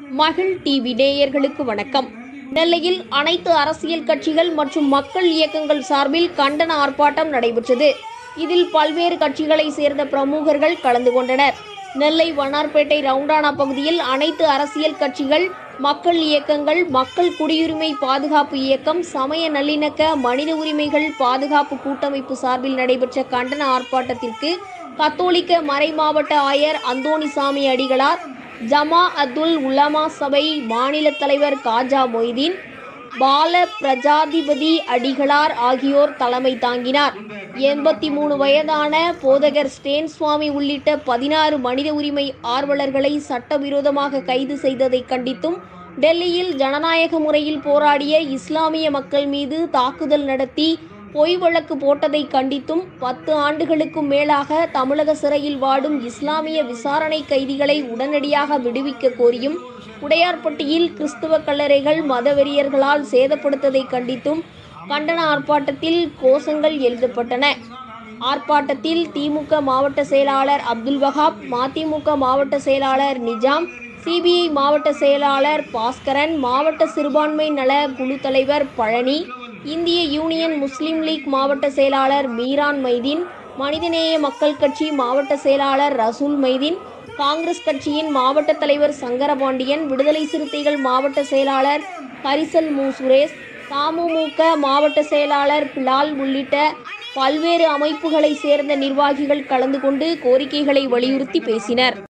மகிழ் டிவி நேயர்களுக்கு வணக்கம் நெல்லையில் அனைத்து அரசியல் கட்சிகள் மற்றும் மக்கள் இயக்கங்கள் சார்பில் கண்டன ஆர்ப்பாட்டம் நடைபெற்றது இதில் பல்வேறு கட்சிகளை சேர்ந்த பிரமுகர்கள் கலந்து கொண்டனர் நெல்லை வண்ணார்பேட்டை ரவுண்டானா பகுதியில் அனைத்து அரசியல் கட்சிகள் மக்கள் இயக்கங்கள் மக்கள் குடியுரிமை பாதுகாப்பு இயக்கம் சமய நல்லிணக்க மனித உரிமைகள் பாதுகாப்பு கூட்டமைப்பு சார்பில் நடைபெற்ற கண்டன ஆர்ப்பாட்டத்திற்கு கத்தோலிக்க மறைமாவட்ட ஆயர் அந்தோணிசாமி அடிகளார் ஜமா அத்துல் உலமா சபை மாநில தலைவர் காஜா மொய்தீன் பால பிரஜாதிபதி அடிகளார் ஆகியோர் தலைமை தாங்கினார் எண்பத்தி மூணு வயதான போதகர் ஸ்டேன் சுவாமி உள்ளிட்ட பதினாறு மனித உரிமை ஆர்வலர்களை சட்டவிரோதமாக கைது செய்ததை கண்டித்தும் டெல்லியில் ஜனநாயக முறையில் போராடிய இஸ்லாமிய மக்கள் மீது தாக்குதல் நடத்தி பொய் வழக்கு போட்டதை கண்டித்தும் பத்து ஆண்டுகளுக்கும் மேலாக தமிழக சிறையில் வாடும் இஸ்லாமிய விசாரணை கைதிகளை உடனடியாக விடுவிக்க கோரியும் உடையார்பட்டியில் கிறிஸ்துவ கல்லறைகள் மதவெறியர்களால் சேதப்படுத்ததை கண்டித்தும் கண்டன ஆர்ப்பாட்டத்தில் கோஷங்கள் எழுதப்பட்டன ஆர்ப்பாட்டத்தில் திமுக மாவட்ட செயலாளர் அப்துல் வஹாப் மதிமுக மாவட்ட செயலாளர் நிஜாம் சிபிஐ மாவட்ட செயலாளர் பாஸ்கரன் மாவட்ட சிறுபான்மை நல குழு தலைவர் பழனி இந்திய யூனியன் முஸ்லீம் லீக் மாவட்ட செயலாளர் மீரான் மைதீன் மனிதநேய மக்கள் கட்சி மாவட்ட செயலாளர் ரசூல் மைதீன் காங்கிரஸ் கட்சியின் மாவட்ட தலைவர் சங்கரபாண்டியன் விடுதலை சிறுத்தைகள் மாவட்ட செயலாளர் கரிசல் மு சுரேஷ் தமுமுக மாவட்ட செயலாளர் பிலால் உள்ளிட்ட பல்வேறு அமைப்புகளை சேர்ந்த நிர்வாகிகள் கலந்து கொண்டு கோரிக்கைகளை வலியுறுத்தி பேசினர்